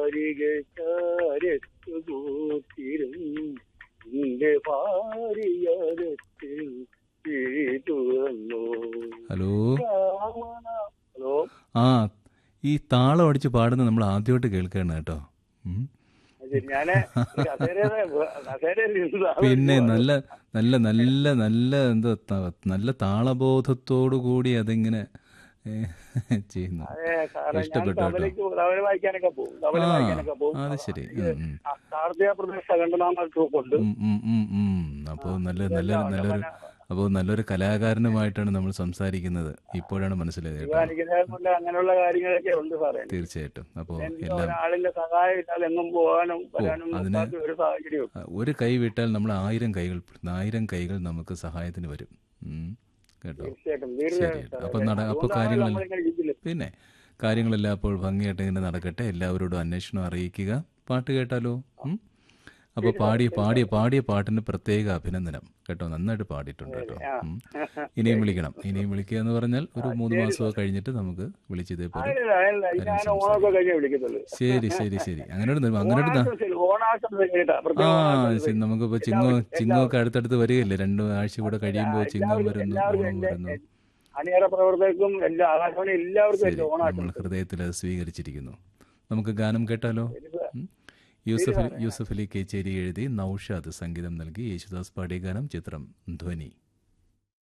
വാരികച്ചാരത്തു കൂത്തിരും നിന്റെ ഭാര്യയകത്തിൽ തുറന്നു hello hello ആ ഈ താളം അടിച്ച് പാടുന്നത് നമ്മൾ ആദ്യമായിട്ട് കേൾക്കുകയാണ് കേട്ടോ ഉം. അത് ഞാന് കസേരയുടെ കസേരയിൽ ഇരുന്ന് പിന്നെ നല്ല നല്ല നല്ല നല്ല എന്താ ത- നല്ല താളബോധത്തോടു കൂടി അതിങ്ങനെ ഏ, ചെയ്യുന്നു അതെ, സാറേ, ഞാൻ ഇഷ്ടപ്പെട്ടു കേട്ടോ. തബലയ്ക്ക് തബല വായിക്കാനൊക്കെ പോകും തബല ആ വായിക്കാനൊക്കെ പോകും അത് ശരി ഉം, ഉം. കാർത്തിക പ്രദേശ് സംഘടനാ ട്രൂപ്പുണ്ട് ഉം, ഉം, ഉം, ഉം. അപ്പോൾ നല്ല നല്ല നല്ലൊരു അപ്പോൾ നല്ലൊരു കലാകാരനുമായിട്ടാണ് നമ്മൾ സംസാരിക്കുന്നത് ഇപ്പോഴാണ് മനസ്സിലായത് കേട്ടോ കൊണ്ട് അങ്ങനെയുള്ള കാര്യങ്ങളൊക്കെ ഉണ്ട് സാറേ തീർച്ചയായിട്ടും അപ്പോൾ എനിക്ക് എല്ലാം ഒരാളിന്റെ സഹായം ഇല്ലാതെ എങ്ങും പോകാനും വരാനും അതിന് പറ്റാത്ത ഒരു സാഹചര്യം ആ, ഒരു കൈ വിട്ടാൽ നമ്മൾ ആയിരം കൈകൾ ആയിരം കൈകൾ നമുക്ക് സഹായത്തിന് വരും ഉം. കേട്ടോ തീർച്ചയായിട്ടും ശരി തീർച്ചയായിട്ടും അപ്പോൾ നട അപ്പോൾ അതുകൊണ്ടാണ് കാര്യങ്ങൾ നമ്മളിങ്ങനെ ഇരിക്കുന്നത്. പിന്നെ കാര്യങ്ങളെല്ലാം അപ്പോൾ ഭംഗിയായിട്ട് ഇങ്ങനെ നടക്കട്ടെ എല്ലാവരോടും അന്വേഷണം അറിയിക്കുക പാട്ട് കേട്ടാലോ ഉം? അപ്പോൾ പാടിയ പാടിയ പാടിയ പാട്ടിന് പ്രത്യേക അഭിനന്ദനം കേട്ടോ നന്നായിട്ട് പാടിയിട്ടുണ്ട് കേട്ടോ ഉം. ഇനിയും വിളിക്കണം ഇനിയും വിളിക്കുക എന്ന് പറഞ്ഞാൽ ഒരു മൂന്ന് മാസമൊക്കെ കഴിഞ്ഞിട്ട് നമുക്ക് വിളിച്ച് ഇതേപോലെ ഇല്ല, ഇല്ല, ഞാൻ ഓണമൊക്കെ കഴിഞ്ഞേ വിളിക്കത്തുള്ളൂ ശരി ശരി ശരി അങ്ങനെ അങ്ങനെ ഓണാശംസ ഓണാശംസ കേട്ടാ ആ പ്രത്യേക ഓണാശംസ. ശരി നമുക്കിപ്പോ ചിങ്ങോ ചിങ്ങമൊക്കെ അടുത്തടുത്ത് വരികയല്ലേ രണ്ടു ആഴ്ച കൂടെ കഴിയുമ്പോൾ ചിങ്ങം എല്ലാവർക്കും വരുന്നു എല്ലാവർക്കും ഓണം എന്റെ- വരുന്നു അണിയറ പ്രവർത്തകർക്കും എല്ലാ ആകാശവാണി എല്ലാവർക്കും ശരി എന്റെ ഓണാശംസ നമ്മൾ ഹൃദയത്തിൽ അത് സ്വീകരിച്ചിരിക്കുന്നു നമുക്ക് ഗാനം കേട്ടാലോ ഉം? യൂസഫ് യൂസഫ് അലി കേച്ചേരി എഴുതി നൌഷാദ് സംഗീതം നൽകി യേശുദാസ് പാടിയ ഗാനം ചിത്രം ധ്വനി